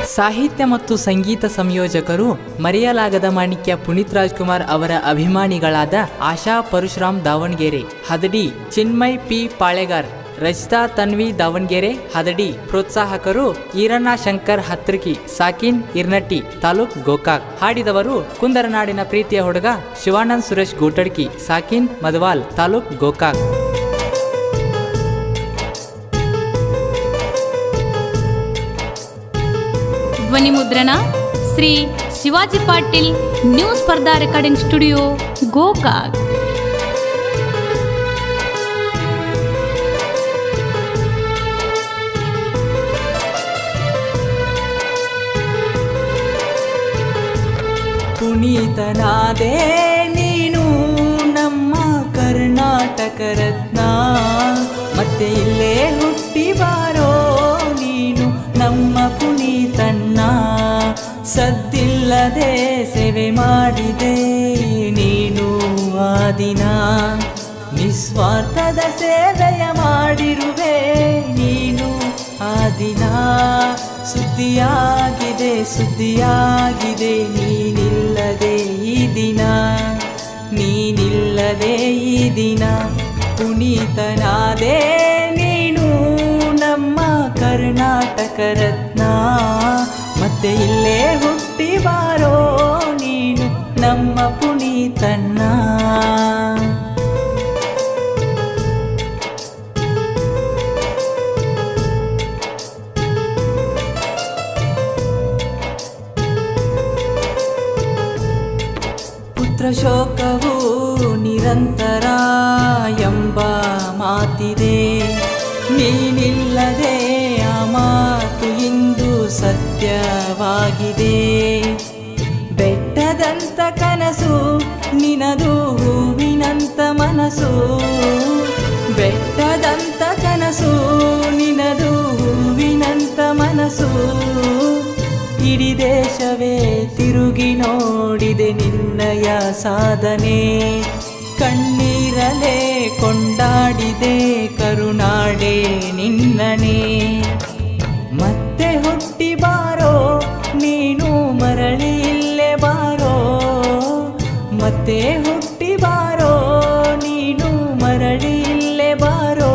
ಸಾಹಿತ್ಯ ಮತ್ತು ಸಂಗೀತ ಸಂಯೋಜಕರು ಮರೆಯಲಾಗದ ಮಾಣಿಕ್ಯ ಪುನೀತ್ ರಾಜ್ಕುಮಾರ್ ಅವರ ಅಭಿಮಾನಿಗಳಾದ ಆಶಾ ಪರಶುರಾಮ್ ದಾವಣಗೆರೆ ಹದಡಿ ಚಿನ್ಮಯ್ ಪಿ ಪಾಳೆಗಾರ್ ರಚಿತಾ ತನ್ವಿ ದಾವಣಗೆರೆ ಹದಡಿ ಪ್ರೋತ್ಸಾಹಕರು ಈರಣ್ಣ ಶಂಕರ್ ಹತ್ರಕಿ ಸಾಕಿನ್ ಇರ್ನಟ್ಟಿ ತಾಲೂಕ್ ಗೋಕಾಕ್ ಹಾಡಿದವರು ಕುಂದರನಾಡಿನ ಪ್ರೀತಿಯ ಹುಡುಗ ಶಿವಾನಂದ್ ಸುರೇಶ್ ಗೋಟಡ್ಕಿ ಸಾಕಿನ್ ಮದವಾಲ್ ತಾಲೂಕ್ ಗೋಕಾಕ್ ಧ್ವನಿ ಮುದ್ರಣ ಶ್ರೀ ಶಿವಾಜಿ ಪಾಟೀಲ್ ನ್ಯೂಸ್ ಸ್ಪರ್ಧಾ ರೆಕಾರ್ಡಿಂಗ್ ಸ್ಟುಡಿಯೋ ಗೋಕಾಕ್ ಪುನೀತನಾದೆ ನೀನು ನಮ್ಮ ಕರ್ನಾಟಕ ರತ್ನ ಮತ್ತೆ ಇಲ್ಲೇ ಹುಟ್ಟಿ ಬಾರೋ ನೀನು ನಮ್ಮ ಪುನೀತಣ್ಣ ಸದ್ದಿಲ್ಲದೆ ಸೇವೆ ಮಾಡಿದೆ ನೀನು ಆ ದಿನ ನಿಸ್ವಾರ್ಥದ ಸೇವೆಯ ಮಾಡಿರುವೆ ನೀನು ಆ ದಿನ ಸುದ್ದಿಯಾಗಿದೆ ಸುದ್ದಿಯಾಗಿದೆ ನೀನಿಲ್ಲದೆ ಈ ದಿನ ನೀನಿಲ್ಲದೆ ಈ ದಿನ ಪುನೀತನಾದೆ ನೀನು ನಮ್ಮ ಕರ್ನಾಟಕ ರತ್ನ ಮತ್ತೆ ಇಲ್ಲೇ ಹುಟ್ಟಿ ಬಾರೋ ನೀನು ನಮ್ಮ ಪುನೀತಣ್ಣ ಪುತ್ರ ಶೋಕವು ನಿರಂತರ ಎಂಬ ಮಾತಿದೆ ನೀನಿಲ್ಲದೆ ಆ ಮಾತು ಇಂದು ಸತ್ಯವಾಗಿದೆ ಬೆಟ್ಟದಂತ ಕನಸು ನಿನದು ಹೂವಿನಂತ ಮನಸ್ಸು ಬೆಟ್ಟದಂತ ಕನಸು ನಿನದು ಹೂವಿನಂತ ಮನಸ್ಸು ಇಡೀ ದೇಶವೇ ತಿರುಗಿ ನೋಡಿದೆ ನಿನ್ನಯ ಸಾಧನೆ ಕಣ್ಣೀರಲೆ ಕೊಂಡಾಡಿದೆ ಕರುನಾಡೆ ನಿನ್ನನೆ ಮತ್ತೆ ಹುಟ್ಟಿ ಬಾರೋ ನೀನು ಮರಳಿ ಇಲ್ಲೇ ಬಾರೋ ಮತ್ತೆ ಹುಟ್ಟಿ ಬಾರೋ ನೀನು ಮರಳಿ ಇಲ್ಲೇ ಬಾರೋ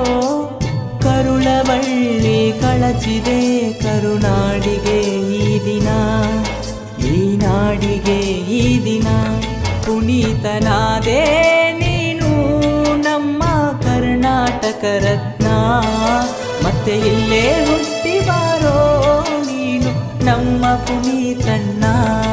ಕರುಳಬಳ್ಳಿ ಕಳಚಿದೆ ಕರುನಾಡಿಗೆ ಈ ದಿನ ಈ ನಾಡಿಗೆ ಈ ದಿನ ಪುನೀತನಾದೆ ನೀನು ನಮ್ಮ ಕರ್ನಾಟಕ ರತ್ನ ಮತ್ತೆ ಇಲ್ಲೇ ಹುಟ್ಟಿ ಬಾರೋ ನೀನು ನಮ್ಮ ಪುನೀತಣ್ಣ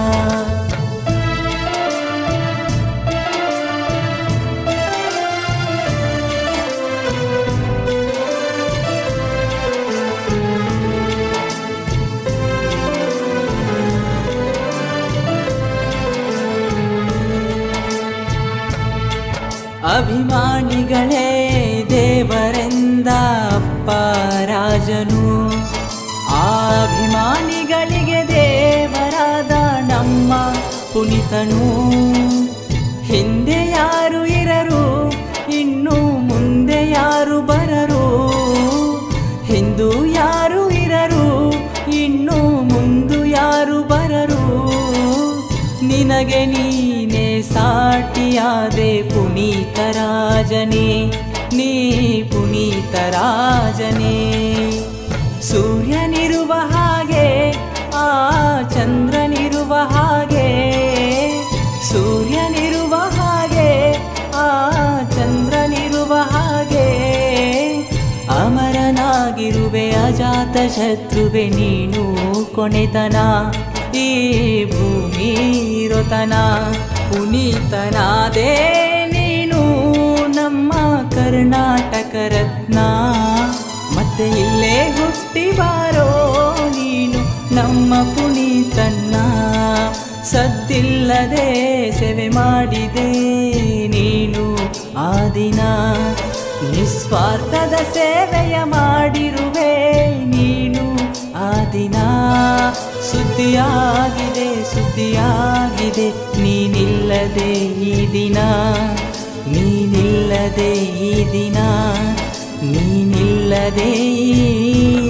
ಅಭಿಮಾನಿಗಳೇ ದೇವರೆಂದ ಅಪ್ಪ ರಾಜನು ಆ ಅಭಿಮಾನಿಗಳಿಗೆ ದೇವರಾದ ನಮ್ಮ ಪುನಿತನು ಹಿಂದೆ ಯಾರು ಇರರು ಇನ್ನು ಮುಂದೆ ಯಾರು ಬರರು ಹಿಂದೂ ಯಾರು ಇರರು ಇನ್ನು ಮುಂದು ಯಾರು ಬರರು ನಿನಗೆ ನೀನೆ ಸಾಟಿಯಾದೆ ಪುನೀತ ರಾಜನೇ ನೀ ಪುನೀತ ರಾಜನೇ ಸೂರ್ಯನಿರುವ ಹಾಗೆ ಆ ಚಂದ್ರನಿರುವ ಹಾಗೆ ಸೂರ್ಯನಿರುವ ಹಾಗೆ ಆ ಚಂದ್ರನಿರುವ ಹಾಗೆ ಅಮರನಾಗಿರುವೆ ಅಜಾತ ಶತ್ರುವೆ ನೀನು ಕೊನೆತನ ಈ ಭೂಮಿ ರೊತನ ಪುನೀತನಾದೆ ನೀನು ನಮ್ಮ ಕರ್ನಾಟಕ ರತ್ನ ಮತ್ತೆ ಇಲ್ಲೇ ಹುಟ್ಟಿ ಬಾರೋ ನೀನು ನಮ್ಮ ಪುನೀತಣ್ಣ ಸದ್ದಿಲ್ಲದೆ ಸೇವೆ ಮಾಡಿದೆ ನೀನು ಆ ದಿನ ನಿಸ್ವಾರ್ಥದ ಸೇವೆಯ ಮಾಡಿರುವೆ ನೀನು ಆ ದಿನ ಸುದ್ದಿಯಾಗಿದೆ ಸುದ್ದಿಯಾಗಿದೆ ನೀನಿಲ್ಲದೆ ಈ ದಿನ ನೀನಿಲ್ಲದೆ ಈ ದಿನ ನೀನಿಲ್ಲದೆ ಈ